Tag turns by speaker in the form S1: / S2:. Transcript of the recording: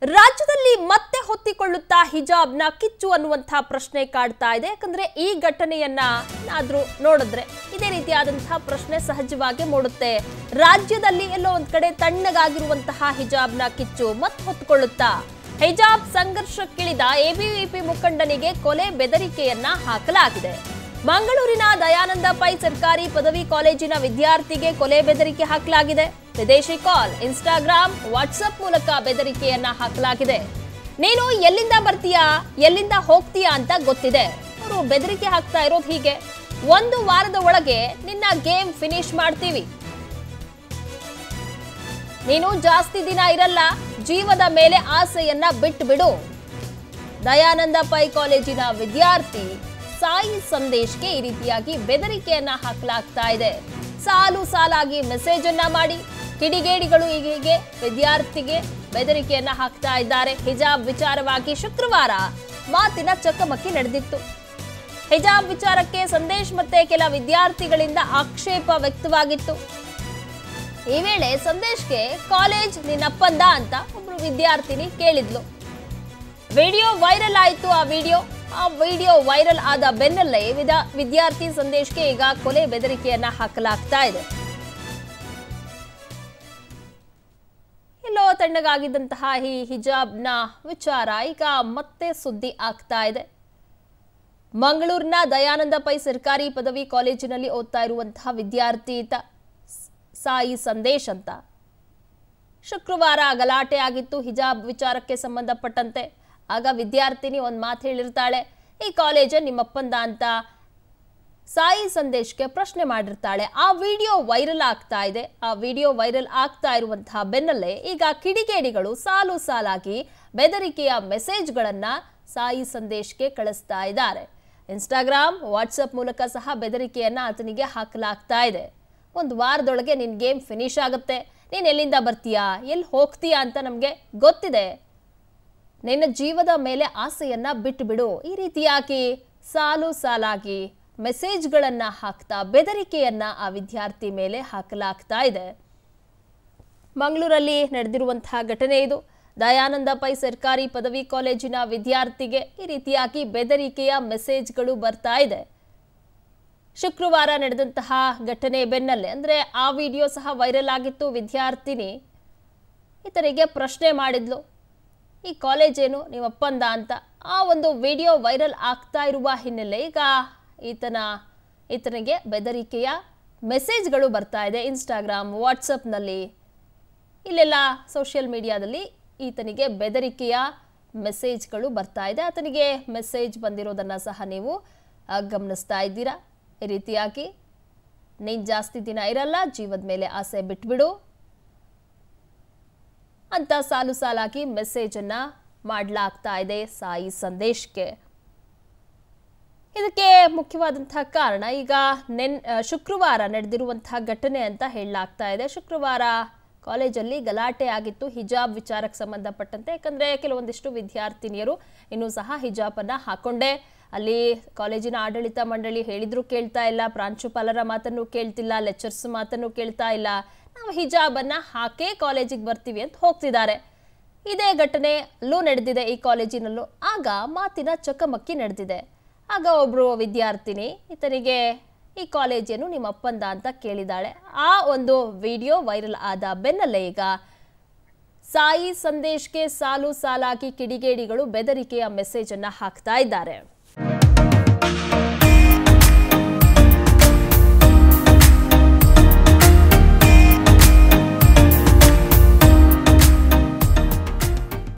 S1: ರಾಜ್ಯದಲ್ಲಿ ಮತ್ತೆ ಹೊತ್ತಿಕೊಳ್ಳುತ್ತಾ ಹಿಜಾಬ್ನ ಕಿಚ್ಚು ಅನ್ನುವಂತಹ ಪ್ರಶ್ನೆ ಕಾಡ್ತಾ ಇದೆ ಯಾಕಂದ್ರೆ ಈ ಘಟನೆಯನ್ನ ಆದ್ರೂ ನೋಡಿದ್ರೆ ಇದೇ ರೀತಿಯಾದಂತಹ ಪ್ರಶ್ನೆ ಸಹಜವಾಗಿ ಮೂಡುತ್ತೆ ರಾಜ್ಯದಲ್ಲಿ ಎಲ್ಲೋ ಒಂದ್ ಕಡೆ ತಣ್ಣಗಾಗಿರುವಂತಹ ಹಿಜಾಬ್ನ ಕಿಚ್ಚು ಮತ್ತೆ ಹೊತ್ತುಕೊಳ್ಳುತ್ತಾ ಹಿಜಾಬ್ ಸಂಘರ್ಷಕ್ಕಿಳಿದ ಎಬಿವಿಪಿ ಮುಖಂಡನಿಗೆ ಕೊಲೆ ಬೆದರಿಕೆಯನ್ನ ಹಾಕಲಾಗಿದೆ ಮಂಗಳೂರಿನ ದಯಾನಂದ ಪೈ ಸರ್ಕಾರಿ ಪದವಿ ಕಾಲೇಜಿನ ವಿದ್ಯಾರ್ಥಿಗೆ ಕೊಲೆ ಬೆದರಿಕೆ ಹಾಕಲಾಗಿದೆ ವಿದೇಶಿ ಕಾಲ್ ಇನ್ಸ್ಟಾಗ್ರಾಂ ವಾಟ್ಸಪ್ ಮೂಲಕ ಬೆದರಿಕೆಯನ್ನ ಹಾಕಲಾಗಿದೆ ನೀನು ಎಲ್ಲಿಂದ ಬರ್ತೀಯಾ ಎಲ್ಲಿಂದ ಹೋಗ್ತೀಯಾ ಅಂತ ಗೊತ್ತಿದೆ ಅವರು ಬೆದರಿಕೆ ಹಾಕ್ತಾ ಇರೋದು ಹೀಗೆ ಒಂದು ವಾರದ ಒಳಗೆ ನಿನ್ನ ಗೇಮ್ ಫಿನಿಶ್ ಮಾಡ್ತೀವಿ ನೀನು ಜಾಸ್ತಿ ದಿನ ಇರಲ್ಲ ಜೀವದ ಮೇಲೆ ಆಸೆಯನ್ನ ಬಿಟ್ಟು ಬಿಡು ದಯಾನಂದ ಪೈ ಕಾಲೇಜಿನ ವಿದ್ಯಾರ್ಥಿ ಸಾಯಿ ಸಂದೇಶ್ಗೆ ಈ ರೀತಿಯಾಗಿ ಬೆದರಿಕೆಯನ್ನ ಹಾಕಲಾಗ್ತಾ ಇದೆ ಸಾಲು ಸಾಲಾಗಿ ಮೆಸೇಜ್ ಅನ್ನ ಮಾಡಿ ಕಿಡಿಗೇಡಿಗಳು ಹೀಗೆ ವಿದ್ಯಾರ್ಥಿಗೆ ಬೆದರಿಕೆಯನ್ನ ಹಾಕ್ತಾ ಇದ್ದಾರೆ ಹಿಜಾಬ್ ವಿಚಾರವಾಗಿ ಶುಕ್ರವಾರ ಮಾತಿನ ಚಕಮಕಿ ನಡೆದಿತ್ತು ಹಿಜಾಬ್ ವಿಚಾರಕ್ಕೆ ಸಂದೇಶ್ ಮತ್ತೆ ಕೆಲ ವಿದ್ಯಾರ್ಥಿಗಳಿಂದ ಆಕ್ಷೇಪ ವ್ಯಕ್ತವಾಗಿತ್ತು ಈ ವೇಳೆ ಸಂದೇಶ್ಗೆ ಕಾಲೇಜ್ ನಿನ್ನಪ್ಪಂದ ಅಂತ ಒಬ್ರು ವಿದ್ಯಾರ್ಥಿನಿ ಕೇಳಿದ್ಲು ವಿಡಿಯೋ ವೈರಲ್ ಆಯಿತು ಆ ವಿಡಿಯೋ ಆ ವಿಡಿಯೋ ವೈರಲ್ ಆದ ಬೆನ್ನಲ್ಲೇ ವಿದ ವಿದ್ಯಾರ್ಥಿ ಸಂದೇಶ್ಗೆ ಈಗ ಕೊಲೆ ಬೆದರಿಕೆಯನ್ನ ಹಾಕಲಾಗ್ತಾ ಇದೆ ಎಲ್ಲೋ ತಣ್ಣಗಾಗಿದ್ದಂತಹ ಈ ಹಿಜಾಬ್ನ ವಿಚಾರ ಈಗ ಮತ್ತೆ ಸುದ್ದಿ ಆಗ್ತಾ ಇದೆ ಮಂಗಳೂರಿನ ದಯಾನಂದ ಪೈ ಸರ್ಕಾರಿ ಪದವಿ ಕಾಲೇಜಿನಲ್ಲಿ ಓದ್ತಾ ಇರುವಂತಹ ವಿದ್ಯಾರ್ಥಿ ಈತ ಸಾಯಿ ಸಂದೇಶ್ ಅಂತ ಶುಕ್ರವಾರ ಗಲಾಟೆ ಆಗಿತ್ತು ಹಿಜಾಬ್ ವಿಚಾರಕ್ಕೆ ಸಂಬಂಧಪಟ್ಟಂತೆ ಆಗ ವಿದ್ಯಾರ್ಥಿನಿ ಒಂದು ಮಾತು ಹೇಳಿರ್ತಾಳೆ ಈ ಕಾಲೇಜ್ ನಿಮ್ಮಪ್ಪಂದ ಅಂತ ಸಾಯಿ ಸಂದೇಶ್ಗೆ ಪ್ರಶ್ನೆ ಮಾಡಿರ್ತಾಳೆ ಆ ವಿಡಿಯೋ ವೈರಲ್ ಆಗ್ತಾ ಇದೆ ಆ ವಿಡಿಯೋ ವೈರಲ್ ಆಗ್ತಾ ಇರುವಂತಹ ಬೆನ್ನಲ್ಲೇ ಈಗ ಕಿಡಿಗೇಡಿಗಳು ಸಾಲು ಸಾಲಾಗಿ ಬೆದರಿಕೆಯ ಮೆಸೇಜ್ಗಳನ್ನ ಸಾಯಿ ಸಂದೇಶ್ಗೆ ಕಳಿಸ್ತಾ ಇದ್ದಾರೆ ಇನ್ಸ್ಟಾಗ್ರಾಮ್ ವಾಟ್ಸಪ್ ಮೂಲಕ ಸಹ ಬೆದರಿಕೆಯನ್ನ ಆತನಿಗೆ ಹಾಕಲಾಗ್ತಾ ಇದೆ ಒಂದು ವಾರದೊಳಗೆ ನಿನ್ ಗೇಮ್ ಫಿನಿಶ್ ಆಗುತ್ತೆ ನೀನು ಎಲ್ಲಿಂದ ಬರ್ತೀಯಾ ಎಲ್ಲಿ ಹೋಗ್ತೀಯಾ ಅಂತ ನಮಗೆ ಗೊತ್ತಿದೆ ನಿನ್ನ ಜೀವದ ಮೇಲೆ ಆಸೆಯನ್ನ ಬಿಟ್ಟು ಬಿಡು ಈ ರೀತಿಯಾಗಿ ಸಾಲು ಸಾಲಾಗಿ ಮೆಸೇಜ್ಗಳನ್ನ ಹಾಕ್ತಾ ಬೆದರಿಕೆಯನ್ನ ಆ ವಿದ್ಯಾರ್ಥಿ ಮೇಲೆ ಹಾಕಲಾಗ್ತಾ ಇದೆ ಮಂಗಳೂರಲ್ಲಿ ನಡೆದಿರುವಂತಹ ಘಟನೆ ಇದು ದಯಾನಂದ ಪೈ ಸರ್ಕಾರಿ ಪದವಿ ಕಾಲೇಜಿನ ವಿದ್ಯಾರ್ಥಿಗೆ ಈ ರೀತಿಯಾಗಿ ಬೆದರಿಕೆಯ ಮೆಸೇಜ್ಗಳು ಬರ್ತಾ ಇದೆ ಶುಕ್ರವಾರ ನಡೆದಂತಹ ಘಟನೆ ಬೆನ್ನಲ್ಲೇ ಅಂದರೆ ಆ ವಿಡಿಯೋ ಸಹ ವೈರಲ್ ಆಗಿತ್ತು ವಿದ್ಯಾರ್ಥಿನಿ ಈತನಿಗೆ ಪ್ರಶ್ನೆ ಮಾಡಿದ್ಲು ಈ ಕಾಲೇಜ್ ಏನು ನೀವು ಒಪ್ಪಂದ ಅಂತ ಆ ಒಂದು ವಿಡಿಯೋ ವೈರಲ್ ಆಗ್ತಾ ಇರುವ ಹಿನ್ನೆಲೆ ಈಗ ಈತನ ಈತನಿಗೆ ಬೆದರಿಕೆಯ ಮೆಸೇಜ್ಗಳು ಬರ್ತಾ ಇದೆ ಇನ್ಸ್ಟಾಗ್ರಾಮ್ ವಾಟ್ಸಪ್ನಲ್ಲಿ ಇಲ್ಲೆಲ್ಲ ಸೋಷಿಯಲ್ ಮೀಡಿಯಾದಲ್ಲಿ ಈತನಿಗೆ ಬೆದರಿಕೆಯ ಮೆಸೇಜ್ಗಳು ಬರ್ತಾ ಇದೆ ಆತನಿಗೆ ಮೆಸೇಜ್ ಬಂದಿರೋದನ್ನು ಸಹ ನೀವು ಆ, ಗಮನಿಸ್ತಾ ಇದ್ದೀರಾ ಈ ರೀತಿಯಾಗಿ ನೀನು ಜಾಸ್ತಿ ದಿನ ಇರಲ್ಲ ಜೀವದ ಮೇಲೆ ಆಸೆ ಬಿಟ್ಬಿಡು ಅಂತ ಸಾಲು ಸಾಲಾಗಿ ಮೆಸೇಜ್ ಅನ್ನ ಮಾಡಲಾಗ್ತಾ ಇದೆ ಸಾಯಿ ಸಂದೇಶ್ಗೆ ಇದಕ್ಕೆ ಮುಖ್ಯವಾದಂತಹ ಕಾರಣ ಈಗ ನೆನ್ ಆ, ಶುಕ್ರವಾರ ನಡೆದಿರುವಂತಹ ಘಟನೆ ಅಂತ ಹೇಳಲಾಗ್ತಾ ಇದೆ ಶುಕ್ರವಾರ ಕಾಲೇಜಲ್ಲಿ ಗಲಾಟೆ ಆಗಿತ್ತು ಹಿಜಾಬ್ ವಿಚಾರಕ್ಕೆ ಸಂಬಂಧಪಟ್ಟಂತೆ ಯಾಕಂದ್ರೆ ಕೆಲವೊಂದಿಷ್ಟು ವಿದ್ಯಾರ್ಥಿನಿಯರು ಇನ್ನೂ ಸಹ ಹಿಜಾಬನ್ನ ಹಾಕೊಂಡೇ ಅಲ್ಲಿ ಕಾಲೇಜಿನ ಆಡಳಿತ ಮಂಡಳಿ ಹೇಳಿದ್ರು ಕೇಳ್ತಾ ಇಲ್ಲ ಪ್ರಾಂಶುಪಾಲರ ಮಾತನ್ನು ಕೇಳ್ತಿಲ್ಲ ಲೆಕ್ಚರ್ಸ್ ಮಾತನ್ನು ಕೇಳ್ತಾ ಇಲ್ಲ ನಾವು ಹಿಜಾಬನ್ನ ಹಾಕೇ ಕಾಲೇಜಿಗೆ ಬರ್ತೀವಿ ಅಂತ ಹೋಗ್ತಿದ್ದಾರೆ ಇದೇ ಘಟನೆ ಅಲ್ಲೂ ನಡೆದಿದೆ ಈ ಕಾಲೇಜಿನಲ್ಲೂ ಆಗ ಮಾತಿನ ಚಕಮಕಿ ನಡೆದಿದೆ ಆಗ ಒಬ್ರು ವಿದ್ಯಾರ್ಥಿನಿ ಈತನಿಗೆ ಈ ಕಾಲೇಜೇನು ನಿಮ್ಮ ಅಪ್ಪಂದ ಅಂತ ಕೇಳಿದಾಳೆ ಆ ಒಂದು ವಿಡಿಯೋ ವೈರಲ್ ಆದ ಬೆನ್ನಲ್ಲೇ ಈಗ ಸಾಯಿ ಸಂದೇಶ್ಗೆ ಸಾಲು ಸಾಲಾಗಿ ಕಿಡಿಗೇಡಿಗಳು ಬೆದರಿಕೆಯ ಮೆಸೇಜ್ ಅನ್ನ ಹಾಕ್ತಾ ಇದ್ದಾರೆ